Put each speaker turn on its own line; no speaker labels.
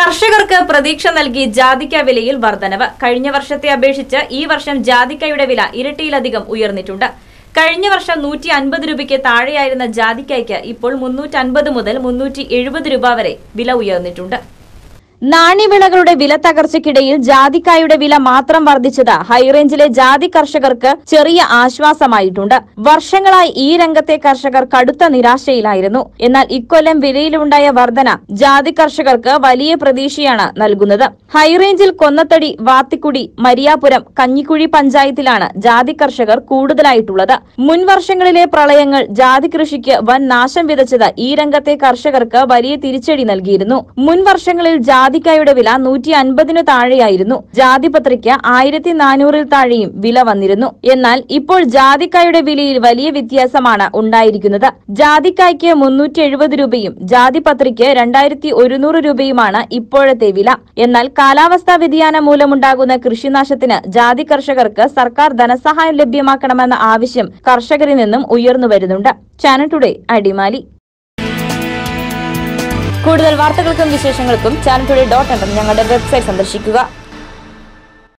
കർഷകർക്ക് പ്രതീക്ഷ നൽകി ജാതിക്ക വിലയിൽ വർധനവ് കഴിഞ്ഞ വർഷത്തെ അപേക്ഷിച്ച് ഈ വർഷം ജാതിക്കയുടെ വില ഇരട്ടിയിലധികം ഉയർന്നിട്ടുണ്ട് കഴിഞ്ഞ വർഷം നൂറ്റി അൻപത് രൂപയ്ക്ക് താഴെയായിരുന്ന ജാതിക്കയ്ക്ക് ഇപ്പോൾ മുന്നൂറ്റി അൻപത് മുതൽ മുന്നൂറ്റി എഴുപത് രൂപ വരെ വില ഉയർന്നിട്ടുണ്ട് നാണ്യവിളകളുടെ വില തകർച്ചയ്ക്കിടയിൽ ജാതിക്കായുടെ വില മാത്രം വർദ്ധിച്ചത് ഹൈറേഞ്ചിലെ ജാതി കർഷകർക്ക് ചെറിയ ആശ്വാസമായിട്ടുണ്ട് വർഷങ്ങളായി ഈ രംഗത്തെ കർഷകർ കടുത്ത നിരാശയിലായിരുന്നു എന്നാൽ ഇക്കൊല്ലം വിലയിലുണ്ടായ വർധന ജാതി കർഷകർക്ക് വലിയ പ്രതീക്ഷയാണ് നൽകുന്നത് ഹൈറേഞ്ചിൽ കൊന്നത്തടി വാത്തിക്കുടി മരിയാപുരം കഞ്ഞിക്കുഴി പഞ്ചായത്തിലാണ് ജാതി കർഷകർ കൂടുതലായിട്ടുള്ളത് മുൻ വർഷങ്ങളിലെ പ്രളയങ്ങൾ ജാതി കൃഷിക്ക് വൻ നാശം വിതച്ചത് ഈ രംഗത്തെ കർഷകർക്ക് വലിയ തിരിച്ചടി നൽകിയിരുന്നു മുൻ വർഷങ്ങളിൽ ജാതിക്കായുടെ വില നൂറ്റി അൻപതിനു താഴെയായിരുന്നു ജാതിപത്രിക്ക് ആയിരത്തി നാനൂറിൽ താഴെയും വില വന്നിരുന്നു എന്നാൽ ഇപ്പോൾ ജാതിക്കായുടെ വിലയിൽ വലിയ വ്യത്യാസമാണ് ഉണ്ടായിരിക്കുന്നത് ജാതിക്കായ്ക്ക് മുന്നൂറ്റി എഴുപത് രൂപയും ജാതിപത്രിക്ക് രണ്ടായിരത്തി ഒരുന്നൂറ് രൂപയുമാണ് ഇപ്പോഴത്തെ വില എന്നാൽ കാലാവസ്ഥാ വ്യതിയാനം മൂലമുണ്ടാകുന്ന കൃഷിനാശത്തിന് ജാതി കർഷകർക്ക് സർക്കാർ ധനസഹായം ലഭ്യമാക്കണമെന്ന ആവശ്യം കർഷകരിൽ നിന്നും ഉയർന്നു വരുന്നുണ്ട് ചാനൽ ടുഡേ അടിമാലി കൂടുതൽ വാർത്തകൾക്കും വിശേഷങ്ങൾക്കും ചാനൽ ടുഡേ ഡോട്ട് ഞങ്ങളുടെ വെബ്സൈറ്റ് സന്ദർശിക്കുക